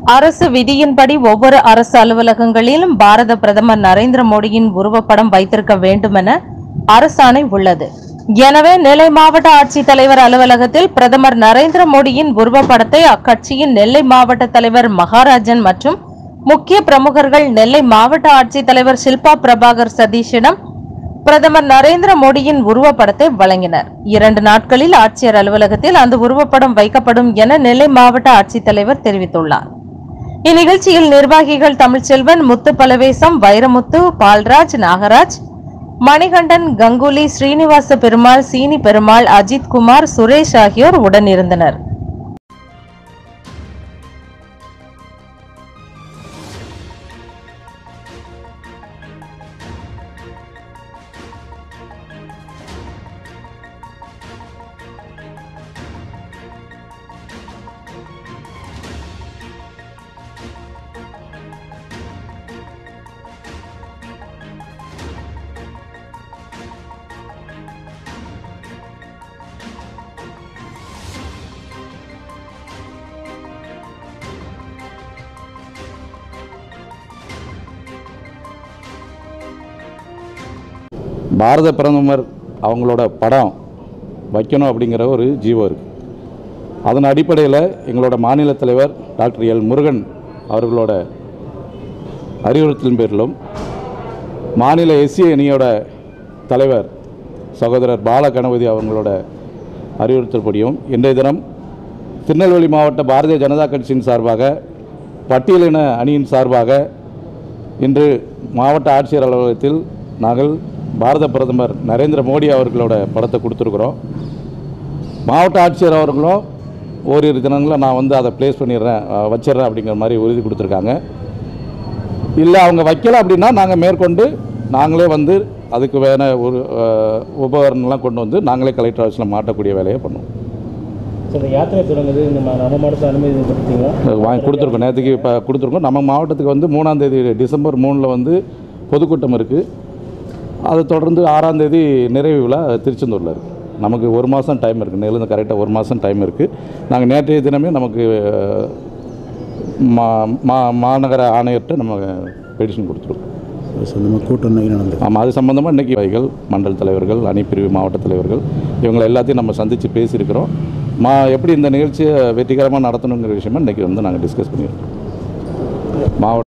அரசு விதியின்படி ஒவ்வொரு அரசு அலுவலகங்களிலும் பாரத பிரதமர் நரேந்திர மோடியின் உருவப்படம் வைத்திருக்க வேண்டுமென அரசாணை உள்ளது எனவே நெல்லை மாவட்ட ஆட்சித்தலைவர் அலுவலகத்தில் பிரதமர் நரேந்திர மோடியின் உருவப்படத்தை அக்கட்சியின் நெல்லை மாவட்ட தலைவர் மகாராஜன் மற்றும் முக்கிய பிரமுகர்கள் நெல்லை மாவட்ட ஆட்சித்தலைவர் ஷில்பா பிரபாகர் சதீஷிடம் பிரதமர் நரேந்திர மோடியின் உருவப்படத்தை வழங்கினர் இரண்டு நாட்களில் ஆட்சியர் அலுவலகத்தில் அந்த உருவப்படம் வைக்கப்படும் என நெல்லை மாவட்ட ஆட்சித்தலைவர் தெரிவித்துள்ளார் இந்நிகழ்ச்சியில் நிர்வாகிகள் தமிழ்ச்செல்வன் முத்து பலவேசம் வைரமுத்து பால்ராஜ் நாகராஜ் மணிகண்டன் கங்குலி ஸ்ரீனிவாச பெருமாள் சீனி பெருமாள் அஜித் குமார் சுரேஷ் ஆகியோர் உடனிருந்தனர் பாரத பிரதமர் அவங்களோட படம் வைக்கணும் அப்படிங்கிற ஒரு ஜீவோ இருக்குது அதன் அடிப்படையில் எங்களோட மாநில தலைவர் டாக்டர் எல் முருகன் அவர்களோட அறிவுறுத்தலின் பேரிலும் மாநில எஸ்சி அணியோட தலைவர் சகோதரர் பால கணபதி அவங்களோட அறிவுறுத்தல்படியும் இன்றைய தினம் திருநெல்வேலி மாவட்ட பாரதிய ஜனதா கட்சியின் சார்பாக பட்டியலின அணியின் சார்பாக இன்று மாவட்ட ஆட்சியர் அலுவலகத்தில் நாங்கள் பாரத பிரதமர் நரேந்திர மோடி அவர்களோட படத்தை கொடுத்துருக்குறோம் மாவட்ட ஆட்சியர் அவர்களும் ஓரிரு தினங்களில் நான் வந்து அதை ப்ளேஸ் பண்ணிடுறேன் அஹ், வச்சிடுறேன் அப்படிங்கிற மாதிரி உறுதி கொடுத்துருக்காங்க இல்லை அவங்க வைக்கல அப்படின்னா நாங்கள் மேற்கொண்டு நாங்களே வந்து அதுக்கு வேண ஒரு அஹ், உபகரணம்லாம் கொண்டு வந்து நாங்களே கலெக்டர் ஆஃபீஸில் மாட்டக்கூடிய வேலையை பண்ணுவோம் ஸோ இந்த யாத்திரை தொடங்குது நம்ம நம்ம மாவட்டத்தில் அனுமதி கொடுத்தீங்களா வாங்கி கொடுத்துருக்கோம் நேற்றுக்கு இப்போ கொடுத்துருக்கோம் நம்ம மாவட்டத்துக்கு வந்து மூணாம் தேதி டிசம்பர் மூணில் வந்து பொதுக்கூட்டம் இருக்குது அதை தொடர்ந்து ஆறாம் தேதி நிறைவு விழா திருச்செந்தூரில் இருக்குது நமக்கு ஒரு மாதம் டைம் இருக்குது நெல்லுந்து கரெக்டாக ஒரு மாதம் டைம் இருக்குது நாங்கள் நேற்றைய தினமே நமக்கு அஹ், மா மா மாநகர ஆணையர்கிட்ட நம்ம பெடிஷன் கொடுத்துருக்கோம் சொந்தமாக கூட்டம் நடந்தது ஆமாம் அது சம்மந்தமாக இன்றைக்கி வைகள் மண்டல் தலைவர்கள் அணிப்பிரிவு மாவட்ட தலைவர்கள் இவங்களை எல்லாத்தையும் நம்ம சந்தித்து பேசியிருக்கிறோம் மா எப்படி இந்த நிகழ்ச்சியை வெற்றிகரமாக நடத்தணுங்கிற விஷயமா இன்றைக்கி வந்து நாங்கள் டிஸ்கஸ் பண்ணியிருக்கோம் மாவட்ட